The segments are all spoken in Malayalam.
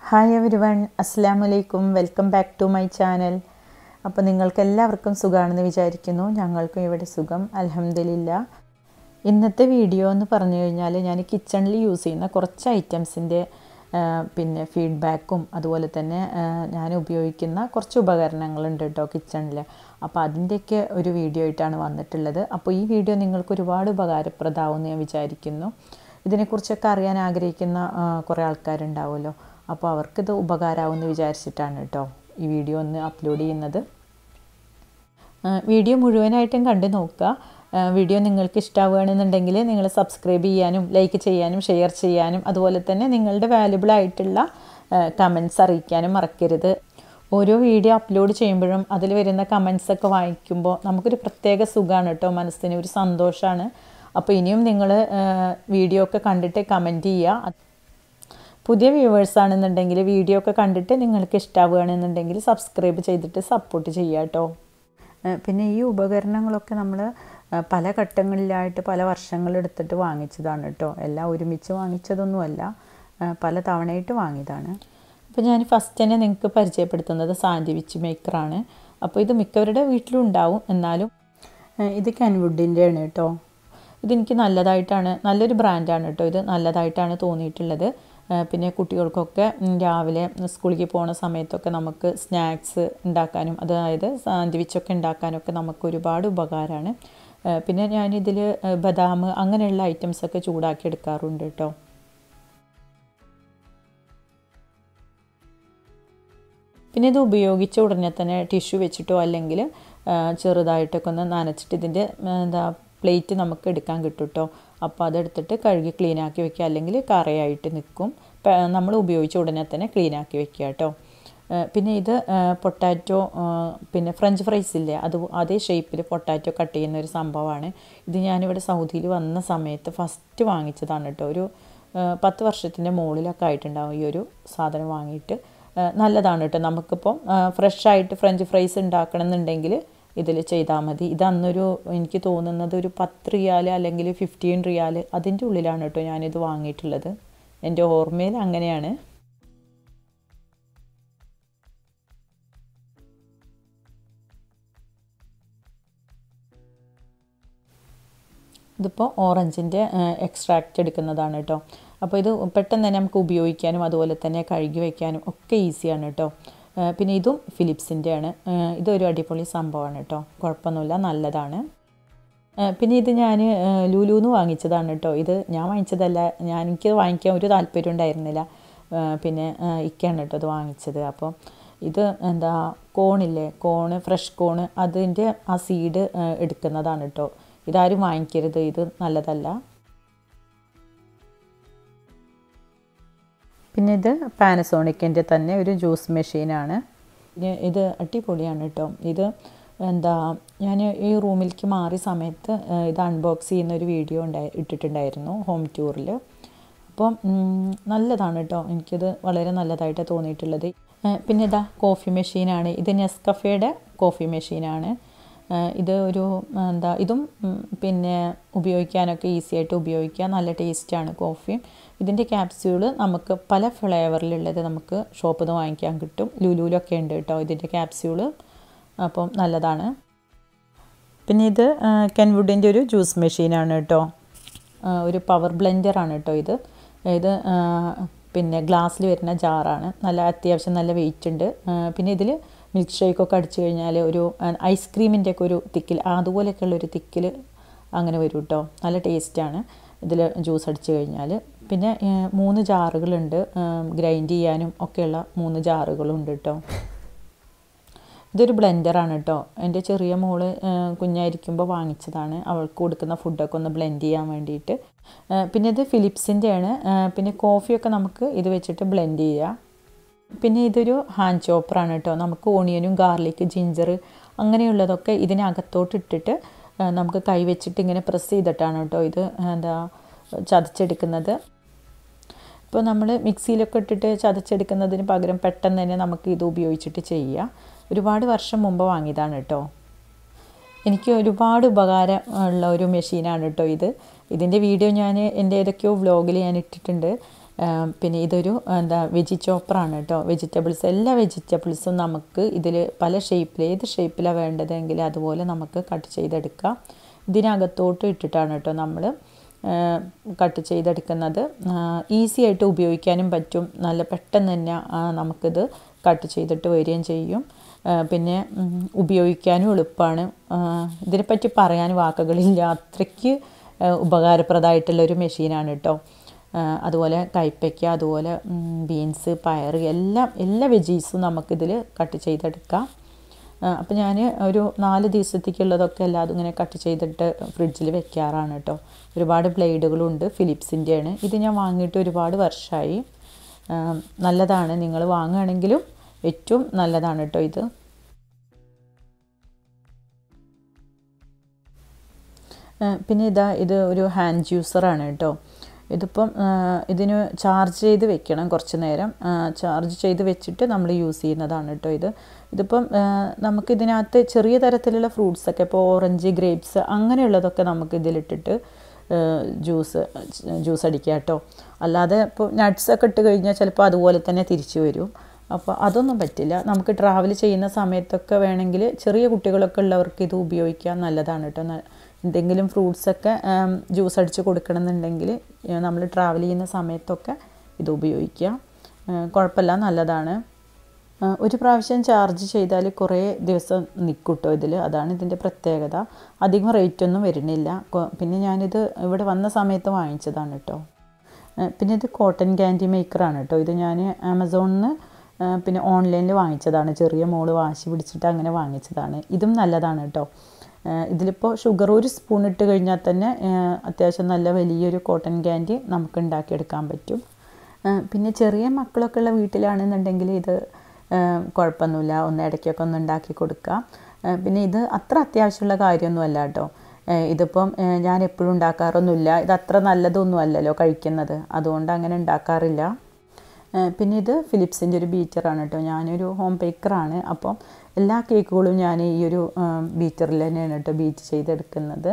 ഹായ് എവരി വൺ അസ്സാം വലൈക്കും welcome back to my channel അപ്പോൾ നിങ്ങൾക്ക് എല്ലാവർക്കും സുഖമാണെന്ന് വിചാരിക്കുന്നു ഞങ്ങൾക്കും ഇവിടെ സുഖം അലഹമില്ല ഇന്നത്തെ വീഡിയോ എന്ന് പറഞ്ഞു കഴിഞ്ഞാൽ ഞാൻ കിച്ചണിൽ യൂസ് ചെയ്യുന്ന കുറച്ച് ഐറ്റംസിൻ്റെ പിന്നെ ഫീഡ്ബാക്കും അതുപോലെ തന്നെ ആ, ഞാൻ ഉപയോഗിക്കുന്ന കുറച്ച് ഉപകരണങ്ങളുണ്ട് കേട്ടോ കിച്ചണിൽ അപ്പോൾ അതിൻ്റെയൊക്കെ ഒരു വീഡിയോ ആയിട്ടാണ് വന്നിട്ടുള്ളത് അപ്പോൾ ഈ വീഡിയോ നിങ്ങൾക്ക് ഒരുപാട് ഉപകാരപ്രദമാവുമെന്ന് ഞാൻ വിചാരിക്കുന്നു ഇതിനെക്കുറിച്ചൊക്കെ അറിയാൻ ആഗ്രഹിക്കുന്ന ആ, കുറേ ആൾക്കാരുണ്ടാവുമല്ലോ അപ്പോൾ അവർക്കിത് ഉപകാരമാവുമെന്ന് വിചാരിച്ചിട്ടാണ് കേട്ടോ ഈ വീഡിയോ ഒന്ന് അപ്ലോഡ് ചെയ്യുന്നത് ആ, വീഡിയോ മുഴുവനായിട്ടും കണ്ടു നോക്കുക ആ, വീഡിയോ നിങ്ങൾക്ക് ഇഷ്ടമാവുകയാണെന്നുണ്ടെങ്കിൽ നിങ്ങൾ സബ്സ്ക്രൈബ് ചെയ്യാനും ലൈക്ക് ചെയ്യാനും ഷെയർ ചെയ്യാനും അതുപോലെ തന്നെ നിങ്ങളുടെ വാല്യുബിൾ ആയിട്ടുള്ള കമൻസ് അറിയിക്കാനും മറക്കരുത് ഓരോ വീഡിയോ അപ്ലോഡ് ചെയ്യുമ്പോഴും അതിൽ വരുന്ന കമൻസ് ഒക്കെ വായിക്കുമ്പോൾ നമുക്കൊരു പ്രത്യേക സുഖമാണ് കേട്ടോ മനസ്സിന് ഒരു സന്തോഷമാണ് അപ്പോൾ ഇനിയും നിങ്ങൾ വീഡിയോ ഒക്കെ കണ്ടിട്ട് കമൻറ്റ് ചെയ്യുക പുതിയ വ്യൂവേഴ്സ് ആണെന്നുണ്ടെങ്കിൽ വീഡിയോ ഒക്കെ കണ്ടിട്ട് നിങ്ങൾക്ക് ഇഷ്ടമാവുകയാണെന്നുണ്ടെങ്കിൽ സബ്സ്ക്രൈബ് ചെയ്തിട്ട് സപ്പോർട്ട് ചെയ്യുക കേട്ടോ ഏഹ് പിന്നെ ഈ ഉപകരണങ്ങളൊക്കെ നമ്മൾ പല ഘട്ടങ്ങളിലായിട്ട് പല വർഷങ്ങളെടുത്തിട്ട് വാങ്ങിച്ചതാണ് കേട്ടോ എല്ലാം ഒരുമിച്ച് വാങ്ങിച്ചതൊന്നുമല്ല ഏഹ് പല തവണയായിട്ട് വാങ്ങിയതാണ് അപ്പോൾ ഞാൻ ഫസ്റ്റ് തന്നെ നിങ്ങൾക്ക് പരിചയപ്പെടുത്തുന്നത് സാൻഡ്വിച്ച് മേക്കറാണ് അപ്പോൾ ഇത് മിക്കവരുടെ വീട്ടിലും ഉണ്ടാവും എന്നാലും ഏഹ് ഇത് കെൻവുഡിൻ്റെ ആണ് കേട്ടോ ഇതെനിക്ക് നല്ലതായിട്ടാണ് നല്ലൊരു ബ്രാൻഡാണ് കേട്ടോ ഇത് നല്ലതായിട്ടാണ് തോന്നിയിട്ടുള്ളത് ഏഹ് പിന്നെ കുട്ടികൾക്കൊക്കെ ഉം, രാവിലെ സ്കൂളിലേക്ക് പോണ സമയത്തൊക്കെ നമുക്ക് സ്നാക്സ് ഉണ്ടാക്കാനും അതായത് സാൻഡ്വിച്ചൊക്കെ ഉണ്ടാക്കാനൊക്കെ നമുക്ക് ഒരുപാട് ഉപകാരമാണ് ഏഹ് പിന്നെ ഞാനിതിൽ ബദാം അങ്ങനെയുള്ള ഐറ്റംസൊക്കെ ചൂടാക്കി എടുക്കാറുണ്ട് കേട്ടോ പിന്നെ ഇത് ഉപയോഗിച്ച ഉടനെ തന്നെ ടിഷ്യൂ വെച്ചിട്ടോ അല്ലെങ്കിൽ ആ, ചെറുതായിട്ടൊക്കെ ഒന്ന് നനച്ചിട്ട് ഇതിൻ്റെ ആ, എന്താ പ്ലേറ്റ് നമുക്ക് എടുക്കാൻ കിട്ടും കേട്ടോ അപ്പോൾ അതെടുത്തിട്ട് കഴുകി ക്ലീൻ ആക്കി വെക്കുക അല്ലെങ്കിൽ കറയായിട്ട് നിൽക്കും പ- നമ്മൾ ഉപയോഗിച്ച ഉടനെ തന്നെ ക്ലീൻ ആക്കി വെക്കുക കേട്ടോ ആ, പിന്നെ ഇത് പൊട്ടാറ്റോ പിന്നെ ഫ്രഞ്ച് ഫ്രൈസ് ഇല്ലേ അത് അതേ ഷേപ്പിൽ പൊട്ടാറ്റോ കട്ട് ചെയ്യുന്ന ഒരു സംഭവമാണ് ഇത് ഞാനിവിടെ സൗദിയിൽ വന്ന സമയത്ത് ഫസ്റ്റ് വാങ്ങിച്ചതാണ് കേട്ടോ ഒരു ആ, പത്ത് വർഷത്തിൻ്റെ മുകളിലൊക്കെ ആയിട്ടുണ്ടാവും ഈ ഒരു സാധനം വാങ്ങിയിട്ട് ആ, നല്ലതാണ് കേട്ടോ നമുക്കിപ്പം ഫ്രഷ് ആയിട്ട് ഫ്രഞ്ച് ഫ്രൈസ് ഉണ്ടാക്കണം എന്നുണ്ടെങ്കിൽ ഇതിൽ ചെയ്താൽ മതി ഇത് അന്നൊരു എനിക്ക് തോന്നുന്നത് ഒരു പത്ത് റിയാൽ അല്ലെങ്കിൽ ഫിഫ്റ്റീൻ റിയാൽ അതിൻ്റെ ഉള്ളിലാണ് കേട്ടോ ഞാനിത് വാങ്ങിയിട്ടുള്ളത് എൻ്റെ ഓർമ്മയിൽ അങ്ങനെയാണ് ഇതിപ്പോൾ ഓറഞ്ചിൻ്റെ എക്സ്ട്രാക്റ്റ് എടുക്കുന്നതാണ് കേട്ടോ അപ്പോൾ ഇത് പെട്ടെന്ന് തന്നെ നമുക്ക് ഉപയോഗിക്കാനും അതുപോലെ തന്നെ കഴുകി വയ്ക്കാനും ഒക്കെ ഈസിയാണ് കേട്ടോ ആ, പിന്നെ ഇതും ഫിലിപ്സിൻ്റെ ആണ് ആ, ഇതൊരു അടിപൊളി സംഭവമാണ് കേട്ടോ കുഴപ്പമൊന്നുമില്ല നല്ലതാണ് ആ, പിന്നെ ഇത് ഞാൻ ലുലുന്ന് വാങ്ങിച്ചതാണ് കേട്ടോ ഇത് ഞാൻ വാങ്ങിച്ചതല്ല ഞാൻ എനിക്ക് വാങ്ങിക്കാൻ ഒരു താല്പര്യം ഉണ്ടായിരുന്നില്ല ആ, പിന്നെ ആ, ഇക്കയാണ് കേട്ടോ ഇത് വാങ്ങിച്ചത് അപ്പോൾ ഇത് എന്താ കോണില്ലേ കോണ് ഫ്രഷ് കോണ് അതിൻ്റെ ആ സീഡ് എടുക്കുന്നതാണ് കേട്ടോ ഇതാരും വാങ്ങിക്കരുത് ഇത് നല്ലതല്ല പിന്നെ ഇത് പാനസോണിക്കിൻ്റെ തന്നെ ഒരു ജ്യൂസ് മെഷീനാണ് ഇത് ഇത് അടിപൊളിയാണ് കേട്ടോ ഇത് എന്താ ഞാൻ ഈ റൂമിലേക്ക് മാറിയ സമയത്ത് ഏഹ്, ഇത് അൺബോക്സ് ചെയ്യുന്ന ഒരു വീഡിയോ ഉണ്ടായി ഇട്ടിട്ടുണ്ടായിരുന്നു ഹോം ടൂറിൽ അപ്പം ഉം, നല്ലതാണ് കേട്ടോ എനിക്കിത് വളരെ നല്ലതായിട്ട് തോന്നിയിട്ടുള്ളത് ഏഹ്, പിന്നെ ഇതാ കോഫി മെഷീനാണ് ഇത് നെസ്കഫയുടെ കോഫി മെഷീനാണ് ഏഹ്, ഇത് ഒരു ആ, എന്താ ഇതും ഉം, പിന്നെ ഉപയോഗിക്കാനൊക്കെ ഈസി ആയിട്ട് ഉപയോഗിക്കാം നല്ല ടേസ്റ്റാണ് കോഫി ഇതിൻ്റെ ക്യാപ്സ്യൂള് നമുക്ക് പല ഫ്ലേവറിലുള്ളത് നമുക്ക് ഷോപ്പിൽ നിന്ന് വാങ്ങിക്കാൻ കിട്ടും ലുലുവിലൊക്കെ ഉണ്ട് കേട്ടോ ഇതിൻ്റെ ക്യാപ്സ്യൂള് അപ്പം നല്ലതാണ് പിന്നെ ഇത് കെൻവുഡിൻ്റെ ഒരു ജ്യൂസ് മെഷീനാണ് കേട്ടോ ആ, ഒരു പവർ ബ്ലെൻഡറാണ് കേട്ടോ ഇത് ഇത് ആ, പിന്നെ ഗ്ലാസ്സിൽ വരുന്ന ജാറാണ് നല്ല അത്യാവശ്യം നല്ല വെയിറ്റ് ഉണ്ട് ആ, പിന്നെ ഇതിൽ മിൽക്ക് ഷേക്കൊക്കെ അടിച്ചു കഴിഞ്ഞാൽ ഒരു ഐസ്ക്രീമിൻ്റെ ഒക്കെ ഒരു തിക്കിൽ അതുപോലെയൊക്കെയുള്ള ഒരു തിക്കിൽ അങ്ങനെ വരും കേട്ടോ നല്ല ടേസ്റ്റാണ് ഇതിൽ ജ്യൂസ് അടിച്ചു കഴിഞ്ഞാൽ പിന്നെ ആ, മൂന്ന് ജാറുകളുണ്ട് ഗ്രൈൻഡ് ചെയ്യാനും ഒക്കെയുള്ള മൂന്ന് ജാറുകളുണ്ട് കേട്ടോ ഇതൊരു ബ്ലെൻഡറാണ് കേട്ടോ എൻ്റെ ചെറിയ മോള് ആ, കുഞ്ഞായിരിക്കുമ്പോൾ വാങ്ങിച്ചതാണ് അവൾക്ക് കൊടുക്കുന്ന ഫുഡൊക്കെ ഒന്ന് ബ്ലെൻഡ് ചെയ്യാൻ വേണ്ടിയിട്ട് ആ, പിന്നെ ഇത് ഫിലിപ്സിൻ്റെ ആണ് ആ, പിന്നെ കോഫിയൊക്കെ നമുക്ക് ഇത് വെച്ചിട്ട് ബ്ലെൻഡ് ചെയ്യാം പിന്നെ ഇതൊരു ഹാൻഡ് ചോപ്പറാണ് കേട്ടോ നമുക്ക് ഓണിയനും ഗാർലിക് ജിഞ്ചർ അങ്ങനെയുള്ളതൊക്കെ ഇതിനകത്തോട്ട് ഇട്ടിട്ട് ആ, നമുക്ക് കൈ വെച്ചിട്ട് ഇങ്ങനെ പ്രസ് ചെയ്തിട്ടാണ് കേട്ടോ ഇത് എന്താ ചതച്ചെടുക്കുന്നത് ഇപ്പോൾ നമ്മൾ മിക്സിയിലൊക്കെ ഇട്ടിട്ട് ചതച്ചെടുക്കുന്നതിന് പകരം പെട്ടെന്ന് തന്നെ നമുക്ക് ഇത് ഉപയോഗിച്ചിട്ട് ചെയ്യാം ഒരുപാട് വർഷം മുമ്പ് വാങ്ങിയതാണ് കേട്ടോ എനിക്ക് ഒരുപാട് ഉപകാരം ഉള്ള ഒരു മെഷീനാണ് കേട്ടോ ഇത് ഇതിൻ്റെ വീഡിയോ ഞാൻ എൻ്റെ ഏതൊക്കെയോ വ്ലോഗിൽ ഞാൻ ഇട്ടിട്ടുണ്ട് പിന്നെ ഇതൊരു എന്താ വെജി ചോപ്പറാണ് കേട്ടോ വെജിറ്റബിൾസ് എല്ലാ വെജിറ്റബിൾസും നമുക്ക് ഇതിൽ പല ഷേപ്പിൽ ഏത് ഷേപ്പിലാണ് വേണ്ടതെങ്കിൽ അതുപോലെ നമുക്ക് കട്ട് ചെയ്തെടുക്കാം ഇതിനകത്തോട്ട് ഇട്ടിട്ടാണ് കേട്ടോ നമ്മൾ കട്ട് ചെയ്തെടുക്കുന്നത് ഈസി ആയിട്ട് ഉപയോഗിക്കാനും പറ്റും നല്ല പെട്ടെന്ന് തന്നെ നമുക്കിത് കട്ട് ചെയ്തിട്ട് വരികയും ചെയ്യും പിന്നെ ഉപയോഗിക്കാനും എളുപ്പമാണ് ഇതിനെപ്പറ്റി പറയാൻ വാക്കുകളില്ല അത്രയ്ക്ക് ഉപകാരപ്രദമായിട്ടുള്ളൊരു മെഷീനാണ് കേട്ടോ അതുപോലെ കൈപ്പയ്ക്ക അതുപോലെ ബീൻസ് പയർ എല്ലാം എല്ലാ വെജീസും നമുക്കിതിൽ കട്ട് ചെയ്തെടുക്കാം അപ്പോൾ ഞാൻ ഒരു നാല് ദിവസത്തേക്കുള്ളതൊക്കെ എല്ലാതും ഇങ്ങനെ കട്ട് ചെയ്തിട്ട് ഫ്രിഡ്ജിൽ വെക്കാറാണ് കേട്ടോ ഒരുപാട് ബ്ലേഡുകളുണ്ട് ഫിലിപ്സിൻ്റെയാണ് ഇത് ഞാൻ വാങ്ങിയിട്ട് ഒരുപാട് വർഷമായി നല്ലതാണ് നിങ്ങൾ വാങ്ങുകയാണെങ്കിലും ഏറ്റവും നല്ലതാണ് കേട്ടോ ഇത് പിന്നെ ഇതാ ഇത് ഒരു ഹാൻഡ് ജ്യൂസറാണ് കേട്ടോ ഇതിപ്പം ഇതിന് ചാർജ് ചെയ്ത് വെക്കണം കുറച്ച് നേരം ചാർജ് ചെയ്ത് വെച്ചിട്ട് നമ്മൾ യൂസ് ചെയ്യുന്നതാണ് കേട്ടോ ഇത് ഇതിപ്പം നമുക്കിതിനകത്ത് ചെറിയ തരത്തിലുള്ള ഫ്രൂട്ട്സൊക്കെ ഇപ്പോൾ ഓറഞ്ച് ഗ്രേപ്സ് അങ്ങനെയുള്ളതൊക്കെ നമുക്ക് ഇതിലിട്ടിട്ട് ജ്യൂസ് ജ്യൂസ് അടിക്കുക കേട്ടോ അല്ലാതെ ഇപ്പോൾ നട്ട്സൊക്കെ ഇട്ട് കഴിഞ്ഞാൽ ചിലപ്പോൾ അതുപോലെ തന്നെ തിരിച്ചു വരും അപ്പോൾ അതൊന്നും പറ്റില്ല നമുക്ക് ട്രാവൽ ചെയ്യുന്ന സമയത്തൊക്കെ വേണമെങ്കിൽ ചെറിയ കുട്ടികളൊക്കെ ഉള്ളവർക്ക് ഇത് ഉപയോഗിക്കാൻ നല്ലതാണ് കേട്ടോ എന്തെങ്കിലും ഫ്രൂട്ട്സൊക്കെ ജ്യൂസ് അടിച്ച് കൊടുക്കണമെന്നുണ്ടെങ്കിൽ നമ്മൾ ട്രാവൽ ചെയ്യുന്ന സമയത്തൊക്കെ ഇത് ഉപയോഗിക്കുക കുഴപ്പമില്ല നല്ലതാണ് ഒരു പ്രാവശ്യം ചാർജ് ചെയ്താൽ കുറേ ദിവസം നിൽക്കും കേട്ടോ ഇതിൽ അതാണ് ഇതിൻ്റെ പ്രത്യേകത അധികം റേറ്റ് ഒന്നും വരുന്നില്ല പിന്നെ ഞാനിത് ഇവിടെ വന്ന സമയത്ത് വാങ്ങിച്ചതാണ് കേട്ടോ പിന്നെ ഇത് കോട്ടൺ ക്യാൻഡി മേക്കറാണ് കേട്ടോ ഇത് ഞാൻ ആമസോണിൽ നിന്ന് പിന്നെ ഓൺലൈനിൽ വാങ്ങിച്ചതാണ് ചെറിയ മോള് വാശി പിടിച്ചിട്ട് അങ്ങനെ വാങ്ങിച്ചതാണ് ഇതും നല്ലതാണ് കേട്ടോ ഇതിലിപ്പോൾ ഷുഗർ ഒരു സ്പൂൺ ഇട്ട് കഴിഞ്ഞാൽ തന്നെ അത്യാവശ്യം നല്ല വലിയൊരു കോട്ടൺ ക്യാൻഡി നമുക്ക് ഉണ്ടാക്കിയെടുക്കാൻ പറ്റും പിന്നെ ചെറിയ മക്കളൊക്കെ ഉള്ള വീട്ടിലാണെന്നുണ്ടെങ്കിൽ ഇത് കുഴപ്പമൊന്നുമില്ല ഒന്ന് ഇടയ്ക്കൊക്കെ ഒന്ന് ഉണ്ടാക്കി കൊടുക്കാം പിന്നെ ഇത് അത്ര അത്യാവശ്യമുള്ള കാര്യമൊന്നുമല്ല കേട്ടോ ഇതിപ്പം ഞാൻ എപ്പോഴും ഉണ്ടാക്കാറൊന്നുമില്ല ഇത് അത്ര നല്ലതൊന്നും അല്ലല്ലോ കഴിക്കുന്നത് അതുകൊണ്ട് അങ്ങനെ ഉണ്ടാക്കാറില്ല പിന്നെ ഇത് ഫിലിപ്സിൻ്റെ ഒരു ബീറ്ററാണ് കേട്ടോ ഞാനൊരു ഹോം ബേക്കറാണ് അപ്പം എല്ലാ കേക്കുകളും ഞാൻ ഈ ഒരു ബീറ്ററിൽ തന്നെയാണ് കേട്ടോ ബീറ്റ് ചെയ്തെടുക്കുന്നത്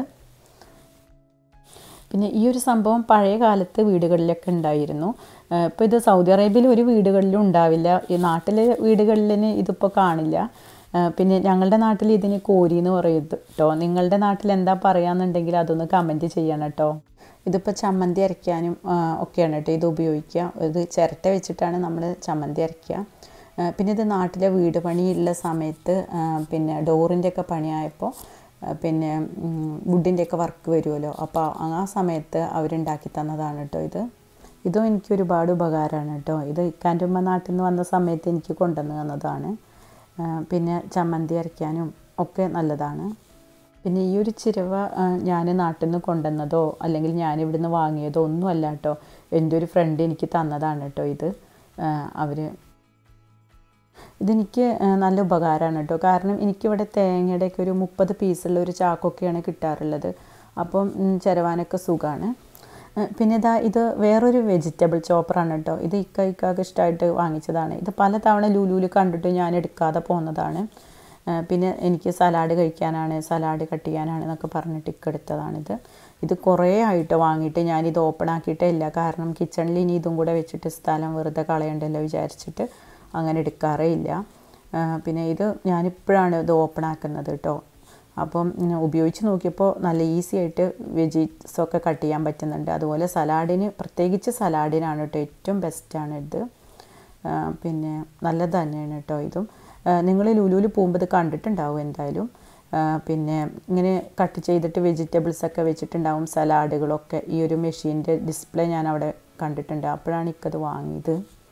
പിന്നെ ഈ ഒരു സംഭവം പഴയ കാലത്ത് വീടുകളിലൊക്കെ ഉണ്ടായിരുന്നു ഇപ്പോൾ ഇത് സൗദി അറേബ്യയിൽ ഒരു വീടുകളിലും ഉണ്ടാവില്ല ഈ നാട്ടിലെ വീടുകളിൽ ഇതിപ്പോൾ കാണില്ല പിന്നെ ഞങ്ങളുടെ നാട്ടിൽ ഇതിന് കോരി എന്ന് പറയും കേട്ടോ നിങ്ങളുടെ നാട്ടിൽ എന്താ പറയാന്നുണ്ടെങ്കിൽ അതൊന്ന് കമൻറ്റ് ചെയ്യണം കേട്ടോ ഇതിപ്പോൾ ചമ്മന്തി അരയ്ക്കാനും ഒക്കെയാണ് കേട്ടോ ഇത് ഉപയോഗിക്കുക ഇത് ചിരട്ട വെച്ചിട്ടാണ് നമ്മൾ ചമ്മന്തി അരയ്ക്കുക പിന്നെ ഇത് നാട്ടിലെ വീട് പണിയുള്ള സമയത്ത് പിന്നെ ഡോറിൻ്റെ ഒക്കെ പണിയായപ്പോൾ പിന്നെ വുഡിൻ്റെ ഒക്കെ വർക്ക് വരുമല്ലോ അപ്പോൾ ആ സമയത്ത് അവരുണ്ടാക്കി തന്നതാണ് കേട്ടോ ഇത് ഇതും എനിക്ക് ഒരുപാട് ഉപകാരമാണ് കേട്ടോ ഇത് ഇക്കാൻ്റെ ഉമ്മ നാട്ടിൽ നിന്ന് വന്ന സമയത്ത് എനിക്ക് കൊണ്ടുവന്ന് തന്നതാണ് പിന്നെ ചമ്മന്തി അരയ്ക്കാനും ഒക്കെ നല്ലതാണ് പിന്നെ ഈ ഒരു ചിരവ ഞാൻ നാട്ടിൽ നിന്ന് കൊണ്ടുവന്നതോ അല്ലെങ്കിൽ ഞാൻ ഇവിടുന്ന് വാങ്ങിയതോ ഒന്നുമല്ല കേട്ടോ എൻ്റെ ഒരു ഫ്രണ്ട് എനിക്ക് തന്നതാണ് കേട്ടോ ഇത് അവർ ഇതെനിക്ക് നല്ല ഉപകാരമാണ് കേട്ടോ കാരണം എനിക്കിവിടെ തേങ്ങയുടെയൊക്കെ ഒരു മുപ്പത് പീസുള്ള ഒരു ചാക്കൊക്കെയാണ് കിട്ടാറുള്ളത് അപ്പം ചിരവാനൊക്കെ സുഖമാണ് പിന്നെ ഇതാ ഇത് വേറൊരു വെജിറ്റബിൾ ചോപ്പറാണ് കേട്ടോ ഇത് ഇക്ക ഇക്കാക്ക് ഇഷ്ടമായിട്ട് വാങ്ങിച്ചതാണ് ഇത് പലതവണ ലുലുവിൽ കണ്ടിട്ട് ഞാൻ എടുക്കാതെ പോകുന്നതാണ് പിന്നെ എനിക്ക് സലാഡ് കഴിക്കാനാണ് സലാഡ് കട്ട് ചെയ്യാനാണ് എന്നൊക്കെ പറഞ്ഞിട്ട് ഇക്ക എടുത്തതാണിത് ഇത് കുറേ ആയിട്ട് വാങ്ങിയിട്ട് ഞാനിത് ഓപ്പൺ ആക്കിയിട്ടേ ഇല്ല കാരണം കിച്ചണിൽ ഇനി ഇതും കൂടെ വെച്ചിട്ട് സ്ഥലം വെറുതെ കളയണ്ടല്ലോ വിചാരിച്ചിട്ട് അങ്ങനെ എടുക്കാറേ ഇല്ല പിന്നെ ഇത് ഞാനിപ്പോഴാണ് ഇത് ഓപ്പൺ ആക്കുന്നത് കേട്ടോ അപ്പം ഉപയോഗിച്ച് നോക്കിയപ്പോൾ നല്ല ഈസി ആയിട്ട് വെജീസൊക്കെ കട്ട് ചെയ്യാൻ പറ്റുന്നുണ്ട് അതുപോലെ സലാഡിന് പ്രത്യേകിച്ച് സലാഡിനാണ് കേട്ടോ ഏറ്റവും ബെസ്റ്റാണ് ഇത് പിന്നെ നല്ലത് തന്നെയാണ് കേട്ടോ ഇതും നിങ്ങൾ ലുലുവിൽ പോകുമ്പോൾ ഇത് കണ്ടിട്ടുണ്ടാവും എന്തായാലും പിന്നെ ഇങ്ങനെ കട്ട് ചെയ്തിട്ട് വെജിറ്റബിൾസ് ഒക്കെ വെച്ചിട്ടുണ്ടാവും സലാഡുകളൊക്കെ ഈ ഒരു മെഷീൻ്റെ ഡിസ്പ്ലേ ഞാൻ അവിടെ കണ്ടിട്ടുണ്ട് അപ്പോഴാണ് ഇക്കത് വാങ്ങിയത്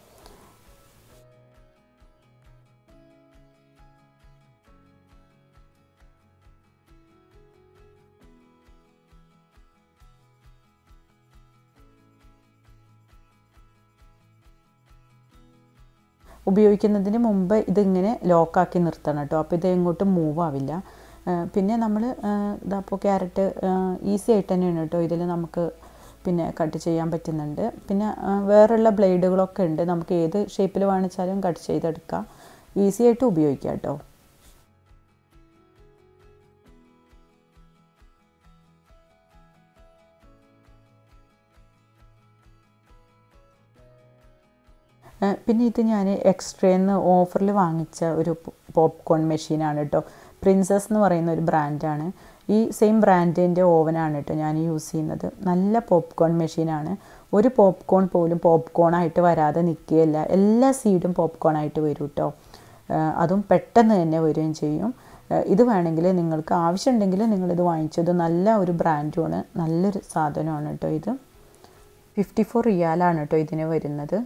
ഉപയോഗിക്കുന്നതിന് മുമ്പ് ഇതിങ്ങനെ ലോക്കാക്കി നിർത്തണം കേട്ടോ അപ്പോൾ ഇത് എങ്ങോട്ടും മൂവ് ആവില്ല പിന്നെ നമ്മൾ ഇതപ്പോൾ ക്യാരറ്റ് ഈസി ആയിട്ട് തന്നെയാണ് കേട്ടോ ഇതിൽ നമുക്ക് പിന്നെ കട്ട് ചെയ്യാൻ പറ്റുന്നുണ്ട് പിന്നെ വേറെയുള്ള ബ്ലേഡുകളൊക്കെ ഉണ്ട് നമുക്ക് ഏത് ഷേപ്പിൽ വേണിച്ചാലും കട്ട് ചെയ്തെടുക്കാം ഈസി ആയിട്ട് ഉപയോഗിക്കാം കേട്ടോ പിന്നെ ഇത് ഞാൻ എക്സ്ട്രേന്ന് ഓഫറിൽ വാങ്ങിച്ച ഒരു പോപ്കോൺ മെഷീനാണ് കേട്ടോ പ്രിൻസസ് എന്ന് പറയുന്ന ഒരു ബ്രാൻഡാണ് ഈ സെയിം ബ്രാൻഡിൻ്റെ ഓവനാണ് കേട്ടോ ഞാൻ യൂസ് ചെയ്യുന്നത് നല്ല പോപ്കോൺ മെഷീനാണ് ഒരു പോപ്കോൺ പോലും പോപ്കോൺ ആയിട്ട് വരാതെ നിൽക്കുകയില്ല എല്ലാ സീഡും പോപ്കോൺ ആയിട്ട് വരും കേട്ടോ അതും പെട്ടെന്ന് തന്നെ വരികയും ചെയ്യും ഇത് വേണമെങ്കിൽ നിങ്ങൾക്ക് ആവശ്യമുണ്ടെങ്കിൽ നിങ്ങളിത് വാങ്ങിച്ചത് നല്ല ഒരു ബ്രാൻഡുമാണ് നല്ലൊരു സാധനമാണ് കേട്ടോ ഇത് ഫിഫ്റ്റി ഫോർ റിയാലാണ് കേട്ടോ ഇതിന് വരുന്നത്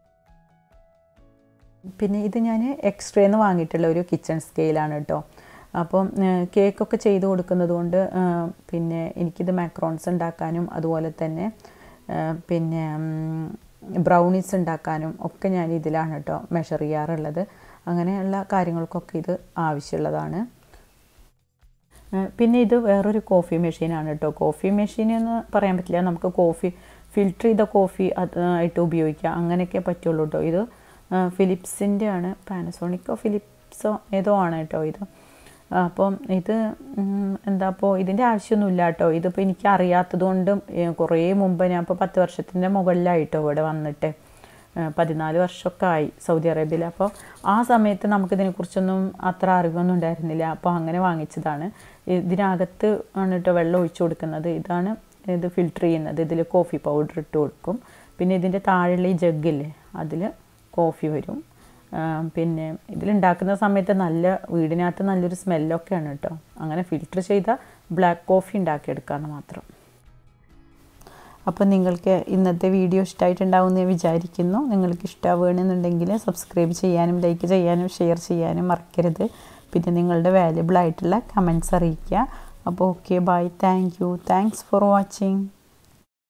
പിന്നെ ഇത് ഞാൻ എക്സ്ട്രേന്ന് വാങ്ങിയിട്ടുള്ള ഒരു കിച്ചൺ സ്കെയിലാണ് കേട്ടോ അപ്പം കേക്കൊക്കെ ചെയ്ത് കൊടുക്കുന്നത് കൊണ്ട് പിന്നെ എനിക്കിത് മാക്രോൺസ് ഉണ്ടാക്കാനും അതുപോലെ തന്നെ പിന്നെ ബ്രൗണീസ് ഉണ്ടാക്കാനും ഒക്കെ ഞാൻ ഇതിലാണ് കേട്ടോ മെഷർ ചെയ്യാറുള്ളത് അങ്ങനെയുള്ള കാര്യങ്ങൾക്കൊക്കെ ഇത് ആവശ്യമുള്ളതാണ് പിന്നെ ഇത് വേറൊരു കോഫി മെഷീനാണ് കേട്ടോ കോഫി മെഷീൻ എന്ന് പറയാൻ പറ്റില്ല നമുക്ക് കോഫി ഫിൽറ്റർ ചെയ്ത കോഫി ആയിട്ട് ഉപയോഗിക്കാം അങ്ങനെയൊക്കെ പറ്റുള്ളൂ കേട്ടോ ഇത് ഫിലിപ്സിൻ്റെ ആണ് പാനസോണിക്കോ ഫിലിപ്സോ ഏതോ ആണ് കേട്ടോ ഇത് അപ്പം ഇത് എന്താ അപ്പോൾ ഇതിൻ്റെ ആവശ്യമൊന്നുമില്ല കേട്ടോ ഇതിപ്പോൾ എനിക്ക് അറിയാത്തത് കൊണ്ടും കുറേ മുമ്പ് ഞാൻ ഇപ്പോൾ പത്ത് വർഷത്തിൻ്റെ മുകളിലായിട്ടോ ഇവിടെ വന്നിട്ട് പതിനാല് വർഷമൊക്കെ ആയി സൗദി അറേബ്യയിൽ അപ്പോൾ ആ സമയത്ത് നമുക്കിതിനെക്കുറിച്ചൊന്നും അത്ര അറിവൊന്നും ഉണ്ടായിരുന്നില്ല അപ്പോൾ അങ്ങനെ വാങ്ങിച്ചതാണ് ഇതിനകത്ത് ആണ് കേട്ടോ വെള്ളം ഒഴിച്ചു കൊടുക്കുന്നത് ഇതാണ് ഇത് ഫിൽറ്റർ ചെയ്യുന്നത് ഇതിൽ കോഫി പൗഡർ ഇട്ട് കൊടുക്കും പിന്നെ ഇതിൻ്റെ താഴെയുള്ള ഈ ജഗ്ഗില്ലേ അതിൽ കോഫി വരും പിന്നെ ഇതിലുണ്ടാക്കുന്ന സമയത്ത് നല്ല വീടിനകത്ത് നല്ലൊരു സ്മെല്ലൊക്കെയാണ് കേട്ടോ അങ്ങനെ ഫിൽറ്റർ ചെയ്ത ബ്ലാക്ക് കോഫി ഉണ്ടാക്കിയെടുക്കാമെന്ന് മാത്രം അപ്പോൾ നിങ്ങൾക്ക് ഇന്നത്തെ വീഡിയോ ഇഷ്ടമായിട്ടുണ്ടാവുമെന്ന് ഞാൻ വിചാരിക്കുന്നു നിങ്ങൾക്ക് ഇഷ്ടമാവുകയാണെന്നുണ്ടെങ്കിൽ സബ്സ്ക്രൈബ് ചെയ്യാനും ലൈക്ക് ചെയ്യാനും ഷെയർ ചെയ്യാനും മറക്കരുത് പിന്നെ നിങ്ങളുടെ വാല്യബിൾ ആയിട്ടുള്ള കമൻസ് അറിയിക്കുക അപ്പോൾ okay bye thank you thanks for watching